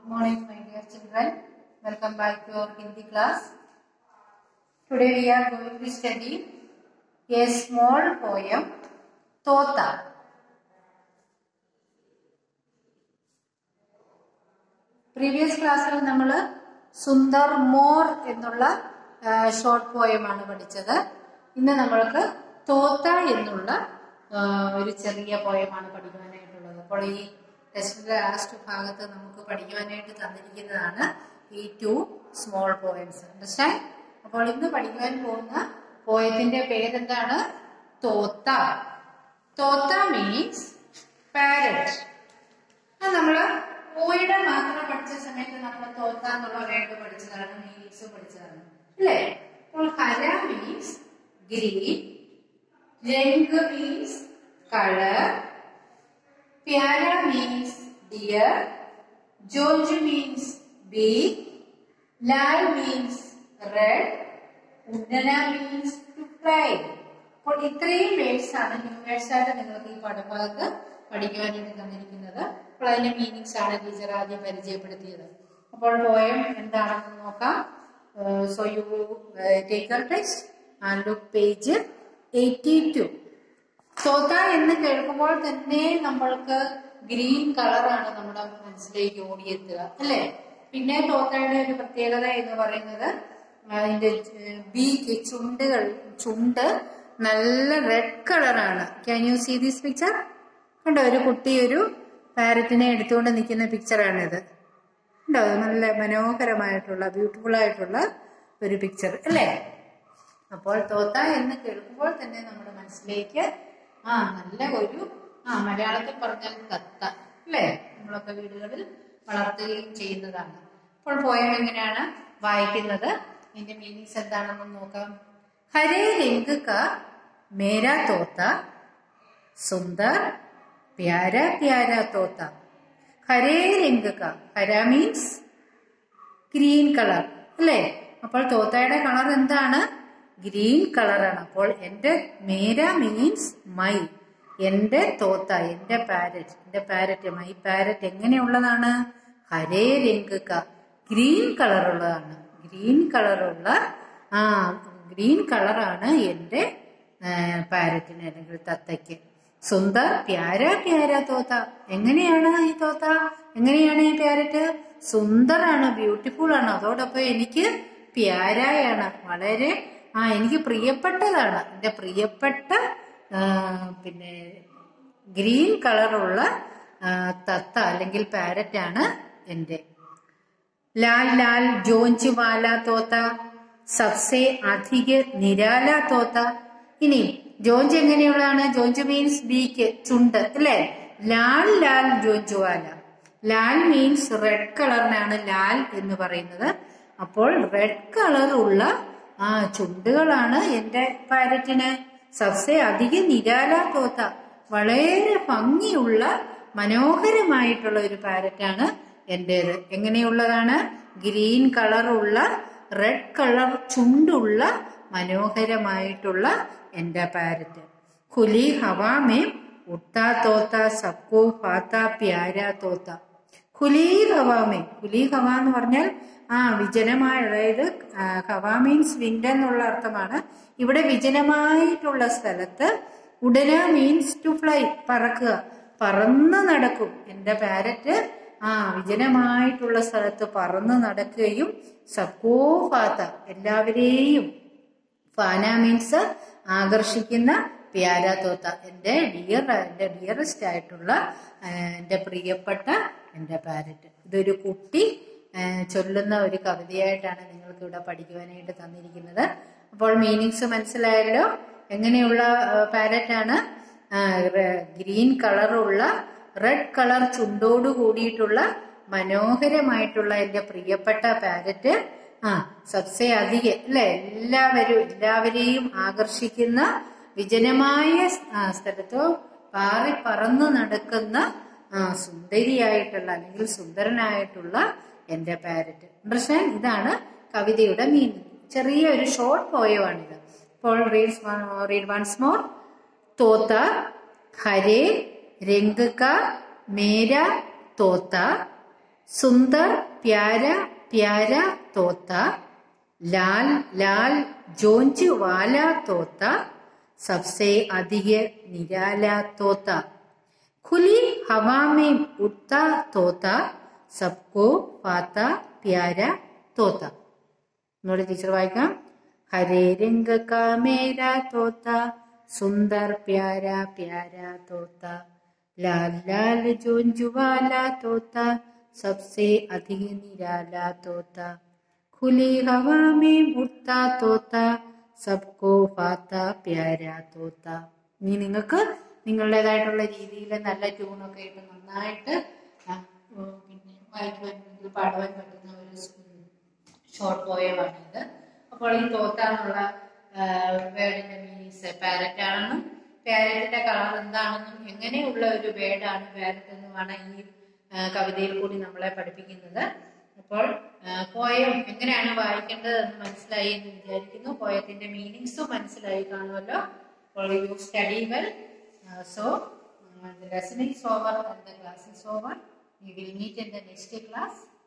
Good morning, my dear children. Welcome back to our Hindi class. Today we are going to study a small poem, Tota. Previous ക്ലാസ്സിൽ നമ്മൾ സുന്ദർ മോർ എന്നുള്ള short പോയമാണ് പഠിച്ചത് ഇന്ന് നമ്മൾക്ക് തോത്ത എന്നുള്ള ആ, ഒരു ചെറിയ പോയമാണ് പഠിക്കുവാനായിട്ടുള്ളത് അപ്പോൾ ഈ ടെസ്റ്റിന്റെ ലാസ്റ്റ് ഭാഗത്ത് നമുക്ക് പഠിക്കുവാനായിട്ട് തന്നിരിക്കുന്നതാണ് ഈ ടു സ്മോൾ പോയംസ് അണ്ടർസ്റ്റാൻഡ് അപ്പോൾ ഇന്ന് പഠിക്കുവാൻ പോകുന്ന പോയത്തിന്റെ പേരെന്താണ് തോത്ത തോത്ത മീൻസ് പാരറ്റ് അത് നമ്മള് പോയിടെ മാത്രം പഠിച്ച സമയത്ത് നമ്മൾ തോത്ത എന്നുള്ള വേർഡ് പഠിച്ചതാണ് മീൻസ് പഠിച്ചതാണ് അല്ലേ അപ്പോൾ ഹര മീൻസ് ഗ്രീൻ രംഗ് മീൻസ് കളർ പ്യാര മീൻസ് ഡിയർ ജോർജ് മീൻസ് ബി ലാൽ മീൻസ് റെഡ് ഉന്നന മീൻസ് ടു ഫ്ലൈ അപ്പോൾ ഇത്രയും വേർഡ്സ് ആണ് ന്യൂ വേർഡ്സ് ആയിട്ട് നിങ്ങൾക്ക് ഈ പാഠഭാഗത്ത് പഠിക്കുവാനായിട്ട് തന്നിരിക്കുന്നത് അപ്പോൾ അതിന്റെ മീനിങ്സ് ആണ് ടീച്ചർ ആദ്യം പരിചയപ്പെടുത്തിയത് അപ്പോൾ പോയം എന്താണെന്ന് നോക്കാം so you take text and look page eighty two തോത്ത എന്ന് കേൾക്കുമ്പോൾ തന്നെ നമ്മൾക്ക് ഗ്രീൻ കളറാണ് നമ്മുടെ മനസ്സിലേക്ക് ഓടിയെത്തുക അല്ലേ പിന്നെ തോത്തയുടെ ഒരു പ്രത്യേകത എന്ന് പറയുന്നത് അതിന്റെ ബീക്ക് ചുണ്ടുകൾ ചുണ്ട് നല്ല റെഡ് കളറാണ് can you see this picture കണ്ടോ ഒരു കുട്ടി ഒരു പാരറ്റിനെ എടുത്തുകൊണ്ട് നിൽക്കുന്ന പിക്ചറാണിത് ഉണ്ടോ നല്ല മനോഹരമായിട്ടുള്ള ബ്യൂട്ടിഫുൾ ആയിട്ടുള്ള ഒരു പിക്ചർ അല്ലേ അപ്പോൾ തോത്ത എന്ന് കേൾക്കുമ്പോൾ തന്നെ നമ്മുടെ മനസ്സിലേക്ക് ആ നല്ല ഒരു ആ മലയാളത്തിൽ പറഞ്ഞാൽ തത്ത അല്ലേ നമ്മളൊക്കെ വീടുകളിൽ വളർത്തുകയും ചെയ്യുന്നതാണ് അപ്പോൾ പോയം എങ്ങനെയാണ് വായിക്കുന്നത് ഇതിന്റെ മീനിങ്സ് എന്താണെന്ന് നോക്കാം ഹരേ രംഗ് ക മേരാ തോത്ത സുന്ദർ പ്യാര പ്യാര തോത്ത ഹരേ രംഗ് ക ഹര മീൻസ് ഗ്രീൻ കളർ അല്ലേ അപ്പോൾ തോത്തയുടെ കളർ എന്താണ് ഗ്രീൻ കളറാണ് അപ്പോൾ എന്റെ മേര മീൻസ് മൈ എന്റെ തോത്ത എന്റെ പാരറ്റ് എന്റെ പാരറ്റ് മൈ പാരറ്റ് എങ്ങനെയുള്ളതാണ് ഹരേ രംഗക്ക ഗ്രീൻ കളറുള്ളതാണ് ഗ്രീൻ കളറുള്ള ആ ഗ്രീൻ കളറാണ് എന്റെ പാരറ്റിന് അല്ലെങ്കിൽ തത്തയ്ക്ക് സുന്ദർ പ്യാര പ്യാര തോത്ത എങ്ങനെയാണ് ഈ തോത്ത എങ്ങനെയാണ് ഈ പാരറ്റ് സുന്ദറാണ് ബ്യൂട്ടിഫുൾ ആണ് അതോടൊപ്പം എനിക്ക് പ്യാരായാണ് വളരെ ആ എനിക്ക് പ്രിയപ്പെട്ടതാണ് എൻ്റെ പ്രിയപ്പെട്ട ആ, പിന്നെ ഗ്രീൻ കളറുള്ള ആ, തത്ത അല്ലെങ്കിൽ പാരറ്റ് ആണ് എൻ്റെ ലാൽ ലാൽ ജോഞ്ച് വാല തോത്ത സബ്സെ അധിക നിരാല തോത്ത ഇനി ജോഞ്ച് എങ്ങനെയുള്ളതാണ് ജോഞ്ച് മീൻസ് ബീക്ക് ചുണ്ട് അല്ലേ ലാൽ ലാൽ ജോഞ്ച് വാല ലാൽ മീൻസ് റെഡ് കളറിനാണ് ലാൽ എന്ന് പറയുന്നത് അപ്പോൾ റെഡ് കളർ ഉള്ള ആ ചുണ്ടുകളാണ് എന്റെ പാരറ്റിന് സബ്സെ അധിക നിരാല തോത്ത വളരെ ഭംഗിയുള്ള മനോഹരമായിട്ടുള്ള ഒരു പാരറ്റാണ് എന്റേത് എങ്ങനെയുള്ളതാണ് ഗ്രീൻ കളറുള്ള റെഡ് കളർ ചുണ്ടുള്ള മനോഹരമായിട്ടുള്ള എന്റെ പാരറ്റ് ഖുലി ഹവാമേ ഉട്ടാ തോത്ത സബ്കോ ഫാത്ത പ്യാര തോത്ത ഖുലി ഹവാമേ ഖുലി ഹവ എന്ന് പറഞ്ഞാൽ ആ വിജനമായ അതായത് ആ, ഹവ മീൻസ് വിൻഡ് എന്നുള്ള അർത്ഥമാണ് ഇവിടെ വിജനമായിട്ടുള്ള സ്ഥലത്ത് ഉടന മീൻസ് ടു ഫ്ലൈ പറക്കുക പറന്ന് നടക്കും എന്റെ പാരറ്റ് ആ വിജനമായിട്ടുള്ള സ്ഥലത്ത് പറന്ന് നടക്കുകയും സബ്കോ ഫാത്ത എല്ലാവരെയും ഫാന മീൻസ് ആകർഷിക്കുന്ന പ്യാര തോത്ത എൻ്റെ ഡിയർ എൻ്റെ ഡിയറസ്റ്റ് ആയിട്ടുള്ള ആ, എൻ്റെ പ്രിയപ്പെട്ട എൻ്റെ പാരറ്റ് ഇതൊരു കുട്ടി ആ, ചൊല്ലുന്ന ഒരു കവിതയായിട്ടാണ് നിങ്ങൾക്ക് ഇവിടെ പഠിക്കുവാനായിട്ട് തന്നിരിക്കുന്നത് അപ്പോൾ മീനിങ്സ് മനസ്സിലായല്ലോ എങ്ങനെയുള്ള പാരറ്റ് ആണ് ഗ്രീൻ കളറുള്ള റെഡ് കളർ ചുണ്ടോട് കൂടിയിട്ടുള്ള മനോഹരമായിട്ടുള്ള എൻ്റെ പ്രിയപ്പെട്ട പാരറ്റ് ആ സബ്സെ അധിക അല്ലെ എല്ലാവരും എല്ലാവരെയും ആകർഷിക്കുന്ന വിജനമായ സ്- ആ, സ്ഥലത്തോ പാറി പറന്നു നടക്കുന്ന ആ സുന്ദരിയായിട്ടുള്ള അല്ലെങ്കിൽ സുന്ദരനായിട്ടുള്ള എന്റെ പാരറ്റ് അണ്ടർസ്റ്റാൻഡ് ഇതാണ് കവിതയുടെ മീനിങ് ചെറിയ ഒരു ഷോർട്ട് പോയമാണിത് അപ്പോൾ റീഡ് വൺസ് മോർ തോത്ത ഹരേ രംഗക മേര തോത്ത सुंदर प्यारा प्यारा तोता लाल लाल जोंज वाला तोता सबसे अधिक निराला तोता खुली हवा में उड़ता तोता सबको पाता प्यारा तोता എന്നോട് ടീച്ചർ വായിക്കാം ഹരേ രംഗ കാ മേരാ തോത്ത സുന്ദർ പ്യാരാ പ്യാരാ തോത്ത ലാൽ ലാൽ ജോഞ്ചുവാല തോത്ത सबसे अधिक निराला तोता खुली हवा में उड़ता തോത്ത सबको പാത്ത പ്യാരാ തോത്ത ഇനി നിങ്ങൾക്ക് നിങ്ങളുടേതായിട്ടുള്ള രീതിയിൽ നല്ല ട്യൂണൊക്കെ ഇട്ട് നന്നായിട്ട് ആ, ഉം, പിന്നെ വായിക്കുവാൻ അല്ലെങ്കിൽ പാടുവാൻ പറ്റുന്ന ഒരു ഷോർട്ട് പോയമാണ് ഇത് അപ്പോൾ ഈ തോത്ത എന്നുള്ള വേർഡിന്റെ മീനിങ്സ് പാരറ്റ് ആണെന്നും പാരറ്റിന്റെ കളർ എന്താണെന്നും എങ്ങനെയുള്ള ഒരു വേർഡാണ് പാരറ്റ് എന്നുമാണ് ഈ ആ, കവിതയിൽ കൂടി നമ്മളെ പഠിപ്പിക്കുന്നത് അപ്പോൾ പോയം എങ്ങനെയാണ് വായിക്കേണ്ടത് എന്ന് മനസ്സിലായി എന്ന് വിചാരിക്കുന്നു പോയത്തിന്റെ മീനിങ്സും മനസ്സിലായി കാണുമല്ലോ അപ്പോൾ you study well so the lesson is over and the class is over we will meet in the next class